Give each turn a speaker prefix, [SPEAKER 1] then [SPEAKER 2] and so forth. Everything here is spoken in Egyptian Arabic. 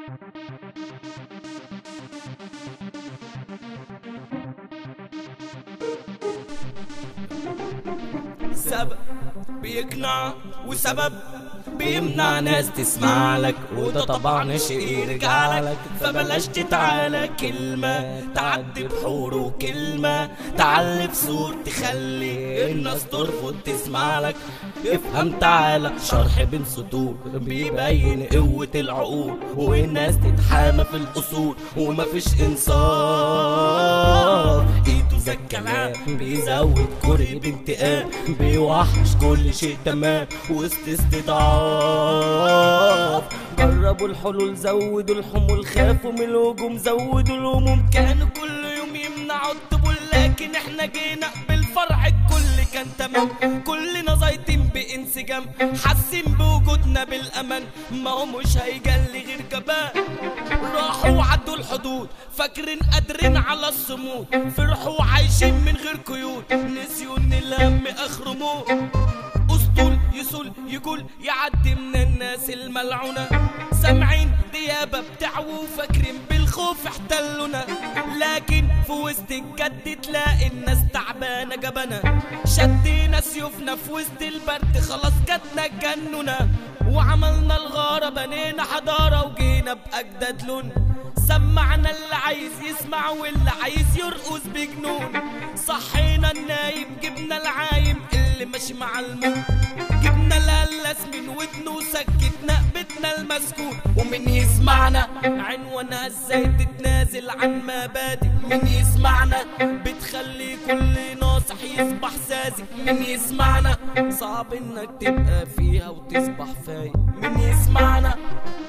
[SPEAKER 1] سبب بيقنع وسبب بيمنع ناس تسمع لك وده طبعا شيء يرجع لك فبلاش تتعالى كلمة تعدي بحور وكلمة تعلي بصور تخلي الناس ترفض تسمع لك افهم تعالى شرح بين سطور بيبين قوة العقول والناس تتحامى في الأصول ومفيش إنصاف ايده زي الكلام بيزود كره بانتقام بيوحش كل شيء تمام وسط استضعاف جربوا الحلول زودوا الحمول خافوا من الهجوم زودوا الهموم كانوا كل يوم يمنعوا الطبول لكن احنا جينا بالفرع الكل كان تمام كلنا زايطين بانسجام حاسين بوجودنا بالامان ما هو مش هيجلي غير جبان راحوا وعدوا الحدود فاكرين قادرين على الصمود فرحوا عايشين من غير قيود نسيوا ان الهم اخره موت اسطول يسول يقول يعدي من الناس الملعونة سامعين ديابة بتعووا فاكرين بالخوف احتلونا لكن في وسط الجد تلاقي الناس تعبانة جبنة شدينا سيوفنا في وسط البرد خلاص جاتنا الجنونة وعملنا الغارة بنينا حضارة وجينا بأجداد لون سمعنا اللي عايز يسمع واللي عايز يرقص بجنون صحينا النايم جبنا العايم اللي ماشي مع الموت جبنا الهلاس من ودنه وسكتنا بيتنا المسكون ومن يسمعنا عنوانها ازاي تتنازل عن مبادئ من يسمعنا بتخلي كل ناصح يصبح ساذج من يسمعنا صعب انك تبقى فيها وتصبح فايق من يسمعنا